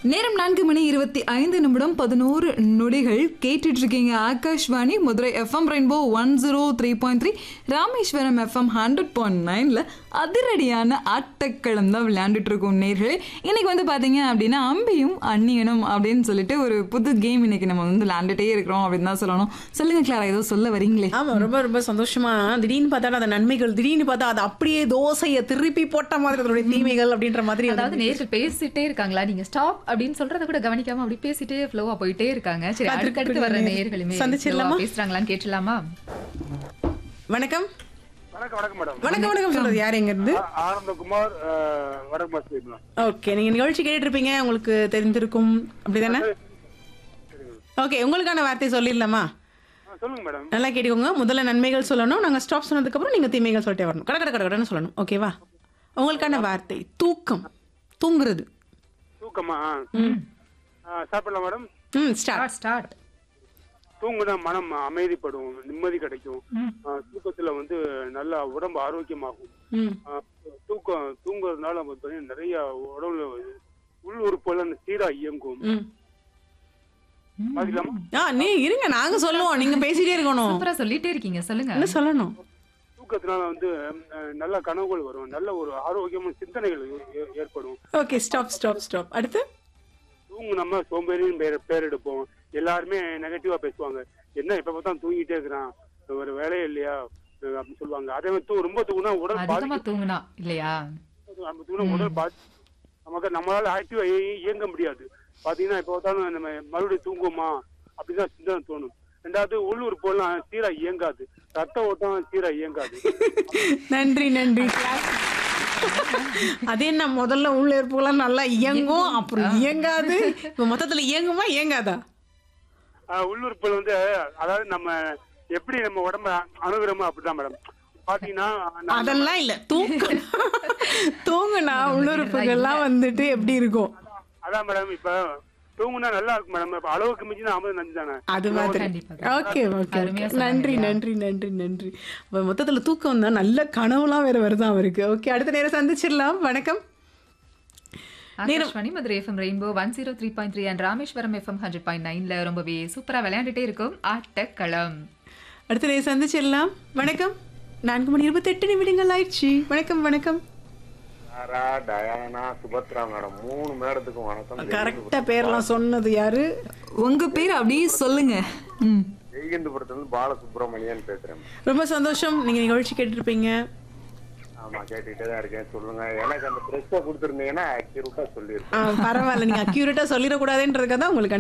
நேரம் நான்கு மணி இருபத்தி ஐந்து நிமிடம் பதினோரு நொடிகள் கேட்டுட்டு இருக்கீங்க Akashvani Madurai FM rainbow one zero three point three Rameswaram FM hundred point நைனில் அதிரடியான ஆட்டக்களம் தான் விளையாண்டுட்டு இருக்கோம் நேர்கள் இன்னைக்கு வந்து பார்த்தீங்க அப்படின்னா அம்பியும் அந்நியனும் அப்படின்னு சொல்லிட்டு ஒரு புது கேம் இன்னைக்கு நம்ம வந்து விளையாண்டுட்டே இருக்கிறோம் அப்படின்னு தான் சொல்லணும் சொல்லுங்க கிளாரா ஏதோ சொல்ல வரீங்களே ஆமா ரொம்ப ரொம்ப சந்தோஷமா திடீர்னு பார்த்தா அந்த நன்மைகள் திடீர்னு பார்த்தா அது அப்படியே தோசையை திருப்பி போட்ட மாதிரி அதனுடைய தீமைகள் அப்படின்ற மாதிரி வந்து- அதாவது நேர்கள் பேசிட்டே இருக்காங்களா நீங்க ஸ்டாப் அப்படின்னு சொல்றத கூட கவனிக்காம அப்படி பேசிட்டே ஃப்ளோவா போயிட்டே இருக்காங்க சரி அடுத்தடுத்து வர நேயர்களுமே சந்திச்சிடலாமா? slow-ஆ பேசுறாங்களான்னு கேட்டுலாமா வணக்கம் வணக்கம் வணக்கம் மேடம் வணக்கம் வணக்கம் சொல்றது யார் எங்க இருந்து ஆ- ஆனந்தகுமார் அஹ், வடக்கு மாசம் பேசலாம் ஓகே நீங்க நிகழ்ச்சி கேட்டுட்டு இருப்பீங்க உங்களுக்கு தெரிந்திருக்கும் அப்படிதானே ஓகே உங்களுக்கான வார்த்தை சொல்லிடலாமா ஆ, சொல்லுங்க மேடம் நல்லா கேட்டுக்கோங்க முதல்ல நன்மைகள் சொல்லணும் நாங்க ஸ்டாப் சொன்னதுக்கு அப்புறம் நீங்க தீமைகள் சொல்லிட்டே வரணும் கட கட கட கடன்னு சொல்லணும் ஓகேவா உங்களுக்கான வார்த்தை தூக்கம் தூங்குறது தூக்கமா ஆ, சாப்பிடலாம் மேடம் ம் ஸ்டார்ட் ஸ்டார்ட் ஸ்டார்ட் தூங்குனா மனம் அமைதிப்படும் நிம்மதி கிடைக்கும் ஆ, தூக்கத்துல வந்து நல்லா உடம்பு ஆரோக்கியமாகும் ம் ஆ, தூக்கம் தூங்குறதுனால வந்து பாத்தீங்கன்னா நிறைய உடம்புல உள் உறுப்புகள் சீரா இயங்கும் ம் பாத்தீங்களாமா ஆ நீ இருங்க நாங்க சொல்லுவோம் நீங்க பேசிட்டே இருக்கணும் சூப்பரா சொல்லிட்டே இருக்கீங்க சொல்லுங்க என்ன சொல்லணும் தூக்கத்தினால வந்து அஹ், நல்ல கனவுகள் வரும் நல்ல ஒரு ஆரோக்கியமான சிந்தனைகள் ஏ- ஏ- ஏற்படும் ஓகே ஸ்டாப் ஸ்டாப் ஸ்டாப் அடுத்து தூங்கு நம்ம சோம்பேறின்னு பேர் பேர் எடுப்போம் எல்லாருமே நெகட்டிவா பேசுவாங்க என்ன இப்ப பார்த்தா தூங்கிட்டே இருக்கிறான் ஒரு வேலையே இல்லையா அஹ் அப்படின்னு சொல்லுவாங்க அதே மாதிரி தூ- ரொம்ப தூங்கினா உடல் அதிகமா பாதிக்கும் தூங்குனா இல்லையா நம்ம தூங்கினா உடல் பாதி நமக்கு நம்மளால ஆக்டிவா இயங்க முடியாது பாத்தீங்கன்னா இப்ப பார்த்தாலும் நம்ம மறுபடியும் தூங்குமா அப்படிதான் சிந்தனை தோணும் ரெண்டாவது உள்ளூர் போலாம் சீரா இயங்காது ரத்த ஓட்டம் சீரா இயங்காது நன்றி நன்றி அது என்ன முதல்ல உள்ள இருப்பெல்லாம் நல்லா இயங்கும் அப்புறம் இயங்காது இப்ப மொத்தத்துல இயங்குமா இயங்காதா ஆஹ் உள்ளுறுப்புகள் வந்து அதாவது நம்ம எப்படி நம்ம உடம்ப அணுகுறோமோ அப்படிதான் மேடம் பாத்தீங்கன்னா நம்ம- அதெல்லாம் இல்ல தூங்க தூங்குனா உள்ளுறுப்புகள்லாம் வந்துட்டு எப்படி இருக்கும் அதான் மேடம் இப்ப தூங்குனா நல்லா இருக்கும் மேடம் இப்ப அளவுக்கு மிஞ்சினா அமது நஞ்சு தானே அது மாதிரி கண்டிப்பா. ஓகே ஓகே அருமையா நன்றி நன்றி நன்றி நன்றி அப்ப மொத்தத்துல தூக்கம் தான் நல்ல கனவுலாம் வேற வருதான் அவருக்கு ஓகே அடுத்த நேரம் சந்திச்சிடலாம் வணக்கம் Akashvani Madurai FM rainbow one zero three point three and Rameswaram FM hundred point நைன்ல ரொம்பவே சூப்பரா விளையாண்டுட்டே இருக்கும் ஆட்டக்களம் அடுத்த நேரம் சந்திச்சிடலாம் வணக்கம் நான்கு மணி இருபத்தெட்டு நிமிடங்கள் ஆயிடுச்சு வணக்கம் வணக்கம் சாரா டயானா சுபத்ரா மேடம் மூணு மேடத்துக்கும் வணக்கம் கரெக்டா பேர்லாம் சொன்னது யாரு உங்க பேர் அப்படியே சொல்லுங்க ம் ஜெய்கந்தபுரத்துல இருந்து பாலசுப்ரமணியன் பேசுறேன் ரொம்ப சந்தோஷம் நீங்க நிகழ்ச்சி கேட்டிருப்பீங்க ஆமா கேட்டுக்கிட்டே தான் இருக்கேன் சொல்லுங்க எனக்கு அந்த ட்ரெஸ்ஸை கொடுத்துருந்தீங்கன்னா அக்யூரேட்டா சொல்லியிருக்கேன் ஆ, பரவாயில்ல நீங்க அக்யூரேட்டா சொல்லிடக்கூடாதுன்றதுக்காக தான் உங்களுக்கு